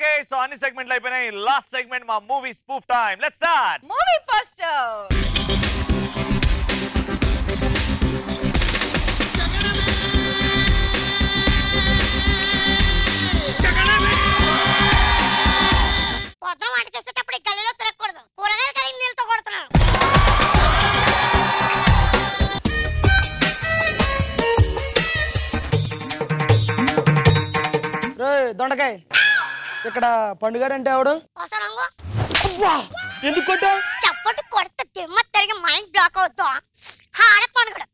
Okay so అన్ని సెగ్మెంట్లు అయిపోయినాయి లాస్ట్ సెగ్మెంట్ మా movie spoof time let's start movie poster పొద్దున వంట చేసేటప్పుడు ఈ గల్లీలో తిరగకూడదు కూరగాయలు కడిగిన నీళ్ళతో కొడుతున్నారు రే దొండకాయ ఇక్కడ పండుగ అంటే ఎవడు అవసరంగా ఎందుకు కొట్టావు చప్పటి కొడితే దిమ్మ తిరిగి మైండ్ బ్లాక్ అవుతా ఆడ పనుగడు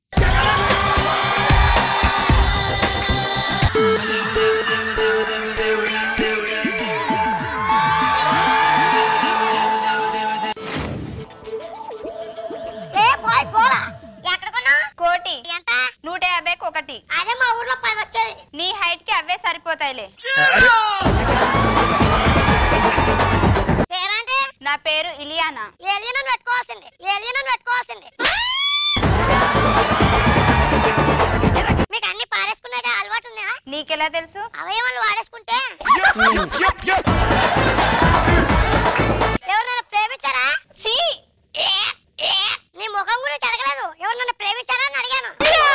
ఏ బాయ్ పోలా ఎక్కడ కొన్నా కోటి ఎంత నూట యాభైకి ఒకటి అదే మా ఊర్లో పది వచ్చాయి నీ హైట్ కి అవే సరిపోతాయిలే పేరంటే నా పేరు ఇలియానా ఏలియన్ పెట్టుకోవాల్సింది ఏలియన్ పెట్టుకోవాల్సింది మీకు అన్ని పారేసుకునే అలవాటు ఉందా నీకెలా తెలుసు అవయవాలు వాడేసుకుంటే ఎవరినైనా ప్రేమించారా చీ ఏ, ఏ, నీ ముఖం గురించి అడగలేదు ఎవరినైనా ప్రేమించారా అని అడిగాను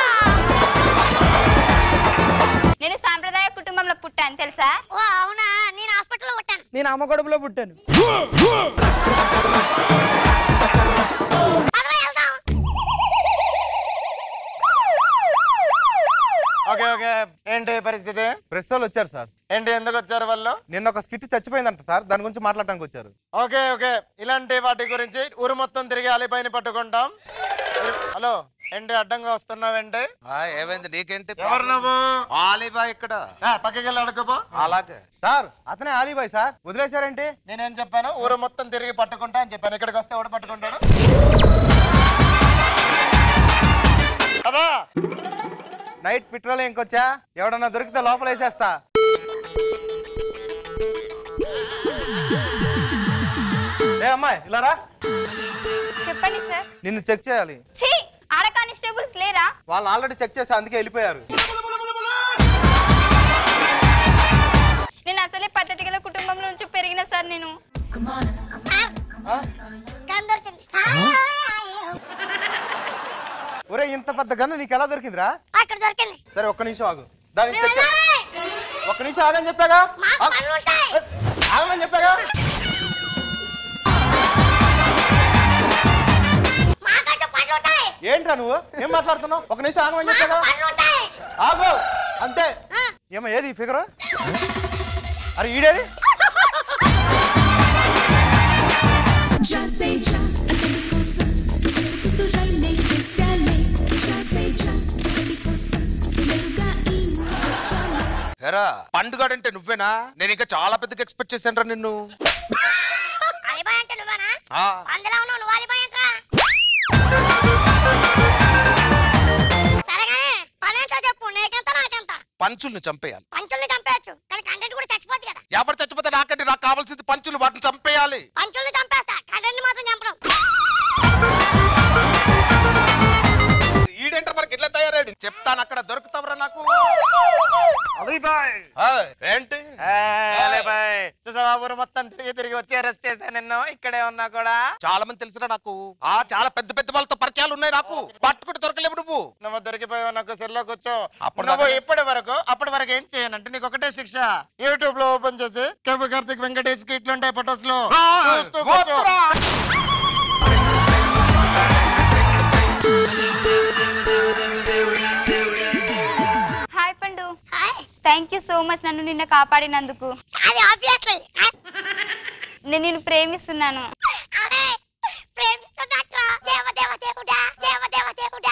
నేను సాంప్రదాయ కుటుంబంలో పుట్టాను తెలుసా ఓ అవునా నేను హాస్పిటల్లో కొట్టాను నేను అమ్మ గడుపులో పుట్టాను పదవా వెళ్దాం ఓకే ఓకే ఏంటి పరిస్థితి ప్రెస్ వాళ్ళు వచ్చారు సార్ ఏంటి ఎందుకు వచ్చారు వాళ్ళు నిన్న ఒక స్కిట్ చచ్చిపోయిందంట సార్ దాని గురించి మాట్లాడడానికి వచ్చారు ఓకే ఓకే ఇలాంటి వాటి గురించి ఊరు మొత్తం తిరిగి అలిపైన పట్టుకుంటాం హలో ఏంటి అడ్డంగా వస్తున్నావేంటి ఆ, ఏమైంది నీకేంటి ఎవరు నువ్వు ఆలిబా ఇక్కడ ఆ, పక్కకి వెళ్ళి అడుగుపో అలాగే సార్ అతనే ఆలీబాయ్ సార్ వదిలేశారేంటి నేనేం చెప్పాను ఊరు మొత్తం తిరిగి పట్టుకుంటా అని చెప్పాను ఇక్కడికి వస్తే ఎవడు పట్టుకుంటాడు కదా నైట్ పెట్రోల్ ఇంకొచ్చా ఎవడన్నా దొరికితే లోపల వేసేస్తా ఏ అమ్మాయి ఇలా రా చెప్పండి సార్ నిన్ను చెక్ చేయాలి చీ ఆడ కానిస్టేబుల్స్ లేరా వాళ్ళు ఆల్రెడీ చెక్ చేసి అందుకే వెళ్ళిపోయారు నేను అసలే పద్ధతి గల కుటుంబం నుంచి పెరిగిన సార్ నేను గన్ దొరికింది ఒరే ఇంత పెద్ద గన్ను నీకు ఎలా దొరికిందిరా అక్కడ దొరికింది సరే ఒక్క నిమిషం ఆగు దాన్ని మేము చెక్ చే- వెళ్ళాలి. ఒక్క నిమిషం ఆగని చెప్పాగా మాకు ఆగు. పనులు ఉంటాయి ఆగమని చెప్పాగా మాకంటూ పనులు ఉంటాయి ఏంట్రా నువ్వు ఏం మాట్లాడుతున్నావు ఒక నిమిషం ఆగమని మాకు చెప్పాగా పనులు ఉంటాయి ఆగు అంతే ఆ. ఏమో ఏది ఫిగర్ అరే ఈడేది Já sei já, aquele coça, tudo já nem sale. Já sei já, aquele coça, lugar e chale. ఎరా పండుగ అంటే నువ్వేనా నేను ఇంకా చాలా పెద్దగా ఎక్స్పెక్ట్ చేశాను రా నిన్ను అలిబాయ్ అంటే నువ్వేనా ఆ, అందులో ఉన్నావు నువ్వు అలిబాయ్ అంటరా సరే కానీ పనేంటో చెప్పు నీకెంత నాకెంత పంచుల్ని చంపేయాలి పంచుల్ని చంపేయచ్చు కానీ కంటెంట్ కూడా చచ్చిపోద్ది కదా ఎవరు చచ్చిపోతే నాకంటే నాకు కావాల్సింది పంచులు వాటిని చంపేయాలి పంచుల్ని చంపేస్తా కంటెంట్ మాత్రం చంపడం ఈడేంటారు మనకి ఇట్లా తయారాడు చెప్తాను అక్కడ దొరుకుతావరా నాకు అలీబాయ్ ఆ, ఏంటి అలీబాయ్ చూసావా ఊరు మొత్తం తిరిగి తిరిగి వచ్చి అరెస్ట్ చేశాను నిన్ను ఇక్కడే ఉన్నా కూడా చాలా మంది తెలుసురా నాకు ఆ చాలా పెద్ద పెద్ద వాళ్ళతో పరిచయాలు ఉన్నాయి నాకు పట్టుకుంటే దొరకలేవు నువ్వు నువ్వు దొరికిపోయావు నాకు సెల్లో కూర్చో అప్పుడు నువ్వు దాకా- ఇప్పటి వరకు అప్పటి వరకు ఏం చేయనంటే నీకు ఒకటే శిక్ష యూట్యూబ్ లో ఓపెన్ చేసి కేపు కార్తిక్ వెంకటేష్ కి ఇట్లుంటాయి ఫొటోస్ లో చూస్తూ కూర్చో. వద్దురా. Hi Pandu hi thank you so much నన్ను నిన్న కాపాడినందుకు అది ఆబ్వియస్లీ నేను నిన్ను ప్రేమిస్తున్నాను అదే ప్రేమిస్తుందట్రా దేవ దేవ దేవుడా దేవ దేవ దేవుడా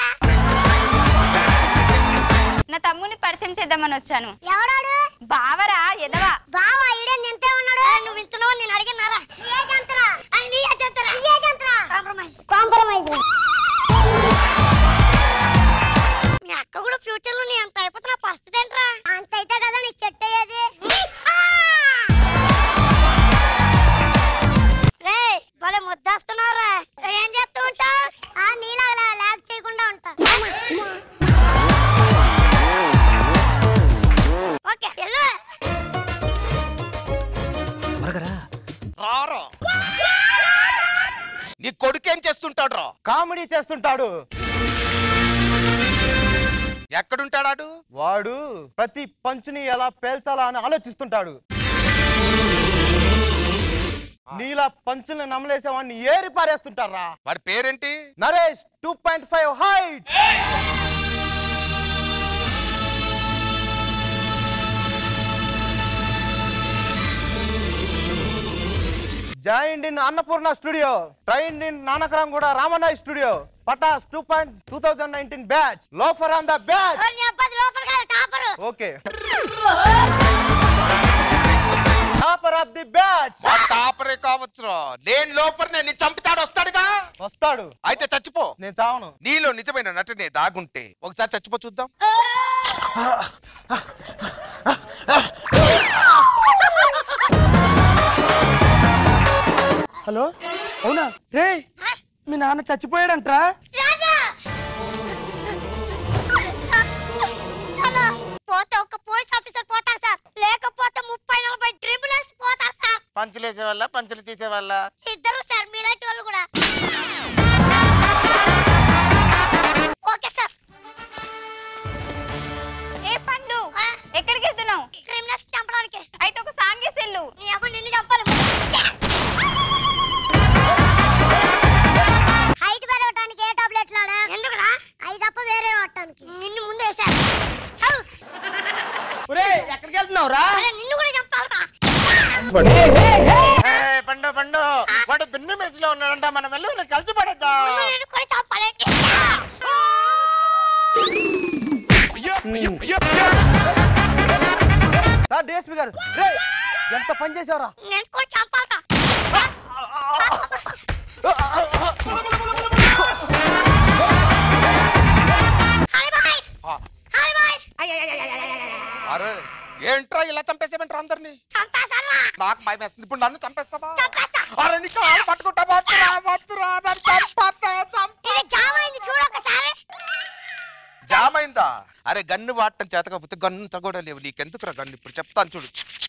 నా తమ్ముని పరిచయం చేద్దామని వచ్చాను ఎవడాడు బావరా ఎదవా బావా ఈడే నింతే ఉన్నాడు నువ్వు వింటున్నావు నేను అడిగినారా ఏ జంత్రా అని నీ జంత్రా ఏ జంత్రా కాంప్రమైజ్ కాంప్రమైజ్ మీ అక్క కూడా ఫ్యూచర్ లో నీ అంత అయిపోతున్న పరిస్థితి ఏంట్రా అంత అయితే కదా నీకు చెట్టు అయ్యేది రే భలే ముద్దేస్తున్నావురా ఏం చేస్తూ ఉంటావు నీలా లాగ్ చేయకుండా ఉంటా ఓకే వెళ్ళు చేస్తుంటాడు రా కామెడీ చేస్తుంటాడు ఎక్కడుంటాడాడు వాడు ప్రతి పంచుని ఎలా పేల్చాలా అని ఆలోచిస్తుంటాడు నీలా పంచుని నమ్మలేసే వాడిని ఏరి పారేస్తుంటారా వాడి పేరేంటి Naresh two point five height joint in Annapurna studio train in Nanakram కూడా రామనాయ్ studio Pataas two point two thousand nineteen batch loafer on the batch నీ అబ్బాయి లోపల కాదు topper okay topper of the batch వాడు టాపరే కావచ్చురా నేను లోపల నేను చంపుతాడు వస్తాడుగా వస్తాడు అయితే చచ్చిపో నేను చావను నీలో నిజమైన నటనే దాగుంటే ఒకసారి చచ్చిపో చూద్దాం హలో అవునా రే మీ నాన్న చచ్చిపోయాడంట్రా రాజా హలో పోతే ఒక పోలీస్ ఆఫీసర్ పోతారు సార్ లేకపోతే ముప్పై నలభై ట్రిబ్యునల్స్ పోతారు సార్ పంచులు వేసే వాళ్ళ పంచులు తీసే వాళ్ళ ఇద్దరు సార్ మీలాంటి వాళ్ళు కూడా ఓకే సార్ ఏ పండు ఎక్కడికి వెళ్తున్నావు క్రిమినల్స్ చంపడానికి అయితే ఒక సాంగ్ వేసి వెళ్ళు నీ అమ్మ నిన్ను చంపాలి హైట్ పెరగడానికి ఏ టాబ్లెట్లు ఆడా ఎందుకురా అవి తప్ప వేరే వాడటానికి నిన్ను ముందు వేశారు చల్. ఒరే ఎక్కడికి వెళ్తున్నావు రా అరే నిన్ను కూడా చంపాలరా ఏయ్, పండు పండు వాడు బిన్ను మెస్ లో ఉన్నాడంట మనం వెళ్ళి వాళ్ళని కలిసి పడేద్దాం నిన్ను నేను కూడా చంపాలి సార్ డిఎస్పీ గారు రే ఎంత పని చేసావురా నేను కూడా చంపాలరా హాయ్ బాయ్ హాయ్ బాయ్ అరే ఏంట్రా ఇలా చంపేసేమంటారు అందరినీ చంపేశారా నాకు భయం వేస్తుంది ఇప్పుడు నన్ను చంపేస్తావా చంపేస్తా అరే నీ కాలు పట్టుకుంటా వస్తురా వస్తురా నన్ను చంపేస్తా, చంప ఇది జామ అయింది చూడు ఒకసారి జామైందా అరే గన్ను వాడటం చేత కాకపోతే గన్ను కూడా లేవు నీకెందుకురా గన్ను ఇప్పుడు చెప్తాను చూడు